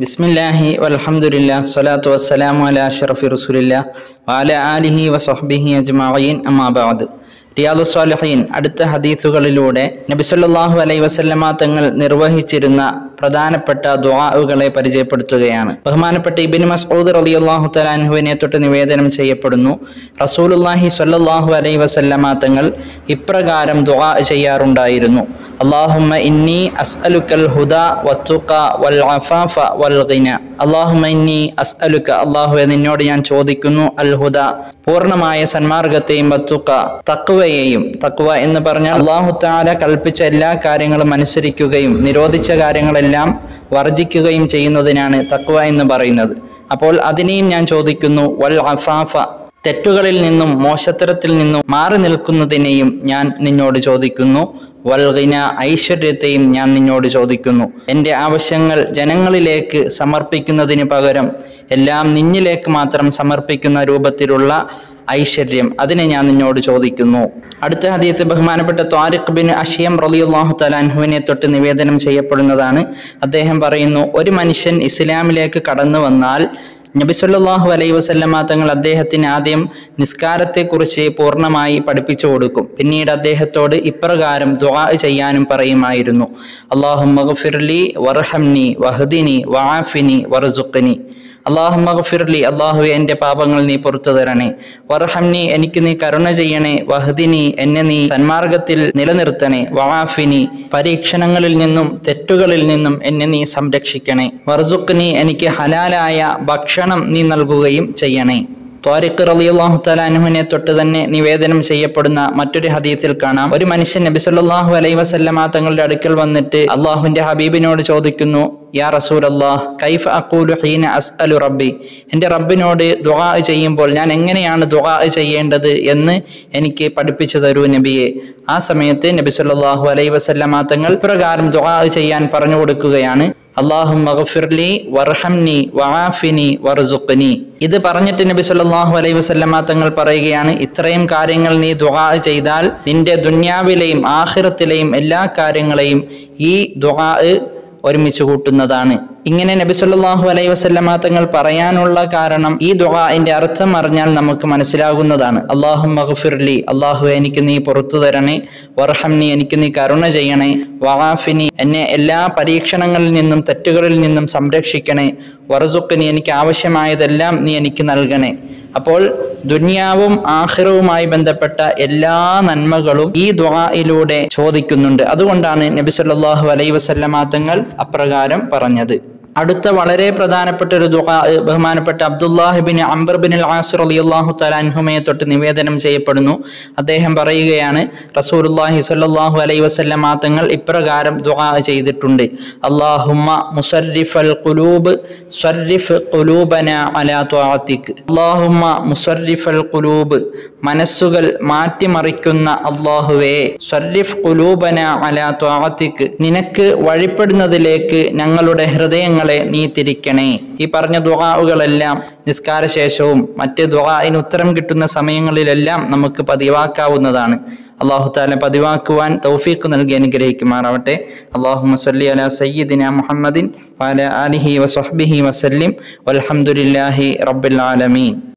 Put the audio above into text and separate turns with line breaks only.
ബിസ്മില്ലാഹി വൽഹംദുലില്ലാ സ്വലാത്തു വസ്സലാമു അലാ അഷ്റഫി റസൂലില്ലാ വാല ആലിഹി വസ്വഹ്ബിഹി അജ്മഈൻ അമ്മാ ബഅദ് റിയാദു സ്വാലിഹീൻ അടുത്ത ഹദീസുകളിലൂടെ നബി സല്ലല്ലാഹു അലൈഹി വസല്ലമ തങ്ങൾ നിർവഹിച്ചിരുന്ന പ്രധാനപ്പെട്ട ദുആഉകളെ പരിചയപ്പെടുത്തുകയാണ് ബഹുമാനപ്പെട്ട ഇബ്നു മസ്ഊദ് റളിയല്ലാഹു തആല അൻഹുവിനെ തൊട്ട് നിവേദനം ചെയ്യപ്പെടുന്നു റസൂലുള്ളാഹി സ്വല്ലല്ലാഹു അലൈഹി വസല്ലമ തങ്ങൾ ഇപ്രകാരം ദുആ ചെയ്യാറുണ്ടായിരുന്നു അള്ളാഹുമ്മ ഇന്നി അസ്അലുക്കൽ ഹുദ വത്തുഖ വൽ അഫാഫ വൽ ഗിന അള്ളാഹുമ്മ ഇന്നി അസ്അലുക അള്ളാഹുവെ നിന്നോട് ഞാൻ ചോദിക്കുന്നു അൽ ഹുദ പൂർണ്ണമായ സന്മാർഗത്തെയും വത്തുഖ തക്വയെയും തക്വ എന്ന് പറഞ്ഞാൽ അള്ളാഹു താല കൽപ്പിച്ച എല്ലാ കാര്യങ്ങളും അനുസരിക്കുകയും നിരോധിച്ച കാര്യങ്ങളെല്ലാം വർജിക്കുകയും ചെയ്യുന്നതിനാണ് തക്വ എന്ന് പറയുന്നത് അപ്പോൾ അതിനെയും ഞാൻ ചോദിക്കുന്നു വൽ അഫാഫ തെറ്റുകളിൽ നിന്നും മോശത്തരത്തിൽ നിന്നും മാറി നിൽക്കുന്നതിനെയും ഞാൻ നിന്നോട് ചോദിക്കുന്നു വൽഗിന ഐശ്വര്യത്തെയും ഞാൻ നിന്നോട് ചോദിക്കുന്നു എൻ്റെ ആവശ്യങ്ങൾ ജനങ്ങളിലേക്ക് സമർപ്പിക്കുന്നതിന് പകരം എല്ലാം നിന്നിലേക്ക് മാത്രം സമർപ്പിക്കുന്ന രൂപത്തിലുള്ള ഐശ്വര്യം അതിനെ ഞാൻ നിന്നോട് ചോദിക്കുന്നു അടുത്ത ഹദീസ് ബഹുമാനപ്പെട്ട ത്വാരിഖ് ബിൻ അഷിയം റളിയല്ലാഹു തലാൻഹുവിനെ തൊട്ട് നിവേദനം ചെയ്യപ്പെടുന്നതാണ് അദ്ദേഹം പറയുന്നു ഒരു മനുഷ്യൻ ഇസ്ലാമിലേക്ക് കടന്നു വന്നാൽ നബി സല്ലല്ലാഹു അലൈഹി വസല്ലമ തങ്ങൾ അദ്ദേഹത്തിന് ആദ്യം നിസ്കാരത്തെക്കുറിച്ച് പൂർണ്ണമായി പഠിപ്പിച്ചു കൊടുക്കും പിന്നീട് അദ്ദേഹത്തോട് ഇപ്രകാരം ദുആ ചെയ്യാനും പറയുമായിരുന്നു അള്ളാഹുമ്മഗ്ഫിർലി വർഹംനി വഹദിനി വആഫിനി വർസുഖ്നി അള്ളാഹുമഗ്ഫിർലി അള്ളാഹു എൻ്റെ പാപങ്ങൾ നീ പുറത്തു തരണേ വർഹംനി എനിക്ക് നീ കരുണ ചെയ്യണേ വഹദിനി എന്നെ നീ സന്മാർഗത്തിൽ നിലനിർത്തണേ വഹാഫിനി പരീക്ഷണങ്ങളിൽ നിന്നും തെറ്റുകളിൽ നിന്നും എന്നെ നീ സംരക്ഷിക്കണേ വർസുഖ്നി എനിക്ക് ഹലാലായ ഭക്ഷണം നീ നൽകുകയും ചെയ്യണേ ത്വാരിഖ് റളിയല്ലാഹു തആല അൻഹുവിനെ തൊട്ട് തന്നെ നിവേദനം ചെയ്യപ്പെടുന്ന മറ്റൊരു ഹദീസിൽ കാണാം ഒരു മനുഷ്യൻ നബി സല്ലല്ലാഹു അലൈഹി വസല്ലമ തങ്ങളുടെ അടുക്കൽ വന്നിട്ട് അള്ളാഹുവിന്റെ ഹബീബിനോട് ചോദിക്കുന്നു യാ റസൂൽ അള്ളാഹ് കൈഫ അക്കൂലു ഹീന അസ്അലു റബ്ബി എൻ്റെ റബ്ബിനോട് ദുആ ചെയ്യുമ്പോൾ ഞാൻ എങ്ങനെയാണ് ദുആ ചെയ്യേണ്ടത് എന്ന് എനിക്ക് പഠിപ്പിച്ചു തരൂ നബിയെ ആ സമയത്ത് നബി സല്ലല്ലാഹു അലൈഹി വസല്ലമ തങ്ങൾ പ്രകാരം ദുആ ചെയ്യാൻ പറഞ്ഞു കൊടുക്കുകയാണ് അള്ളാഹു മഗ്ഫിർലി വർഹംനി വആഫിനി വർസുഖ്നി ഇത് പറഞ്ഞിട്ട് നബി സല്ലല്ലാഹു അലൈഹി വസല്ലമ തങ്ങൾ പറയുകയാണ് ഇത്രയും കാര്യങ്ങൾ നീ ദുആ ചെയ്താൽ നിന്റെ ദുന്യാവിലെയും ആഖിറത്തിലെയും എല്ലാ കാര്യങ്ങളെയും ഈ ദുആ ഒരുമിച്ച് കൂട്ടുന്നതാണ് ഇങ്ങനെ നബി സല്ലല്ലാഹു അലൈഹി വസല്ലമ തങ്ങൾ പറയാനുള്ള കാരണം ഈ ദുആഇന്റെ അർത്ഥം അറിഞ്ഞാൽ നമുക്ക് മനസ്സിലാകുന്നതാണ് അള്ളാഹു മഗ്ഫിർലി അള്ളാഹു എനിക്ക് നീ പുറത്തു തരണേ വർഹംനി എനിക്ക് നീ കരുണ ചെയ്യണേ വഹാഫിനി എന്നെ എല്ലാ പരീക്ഷണങ്ങളിൽ നിന്നും തെറ്റുകളിൽ നിന്നും സംരക്ഷിക്കണേ വറസുക്കിനി എനിക്ക് ആവശ്യമായതെല്ലാം നീ എനിക്ക് നൽകണേ അപ്പോൾ ദുനിയാവും ആഹിറവുമായി ബന്ധപ്പെട്ട എല്ലാ നന്മകളും ഈ ദുആയിലൂടെ ചോദിക്കുന്നുണ്ട് അതുകൊണ്ടാണ് നബി സല്ലല്ലാഹു അലൈഹി വസല്ലമ തങ്ങൾ അപ്രകാരം പറഞ്ഞത് അടുത്ത വളരെ പ്രധാനപ്പെട്ട ഒരു ദുആ ബഹുമാനപ്പെട്ട അബ്ദുല്ലാഹിബിൻ അംബർ ബിൻ ആസുർ റളിയല്ലാഹു തആല അൻഹുമയെ തൊട്ട് നിവേദനം ചെയ്യപ്പെടുന്നു അദ്ദേഹം പറയുകയാണ് റസൂലുള്ളാഹി സ്വല്ലല്ലാഹു അലൈഹി വസല്ലമ തങ്ങൾ ഇപ്രകാരം ദുആ ചെയ്തിട്ടുണ്ട് അല്ലാഹുമ്മ മുസർരിഫൽ ഖുലൂബ് സർരിഫ് ഖുലൂബന അലാ ത്വാഅതിക് അല്ലാഹുമ്മ മുസർരിഫൽ ഖുലൂബ് മനസ്സുകൾ മാറ്റിമറിക്കുന്ന അള്ളാഹുവേ സർരിഫ് ഖുലൂബന അലാ ത്വാഅതിക് നിനക്ക് വഴിപ്പെടുന്നതിലേക്ക് ഞങ്ങളുടെ ഹൃദയങ്ങളെ നീ തിരിക്കണേ ഈ പറഞ്ഞ ദുആകളെല്ലാം നിസ്കാര ശേഷവും മറ്റ് ദുആഇന് ഉത്തരം കിട്ടുന്ന സമയങ്ങളിലെല്ലാം നമുക്ക് പതിവാക്കാവുന്നതാണ് അള്ളാഹു താല പതിവാക്കുവാൻ തൗഫീഖ് നൽകി അനുഗ്രഹിക്കുമാറാവട്ടെ അള്ളാഹു സല്ലി അല സയ്യിദിന മുഹമ്മദിൻ വാല ആലിഹി വസ്ഹബിഹി വസല്ലിം വൽഹംദുലില്ലാഹി റബ്ബിൽ ആലമീൻ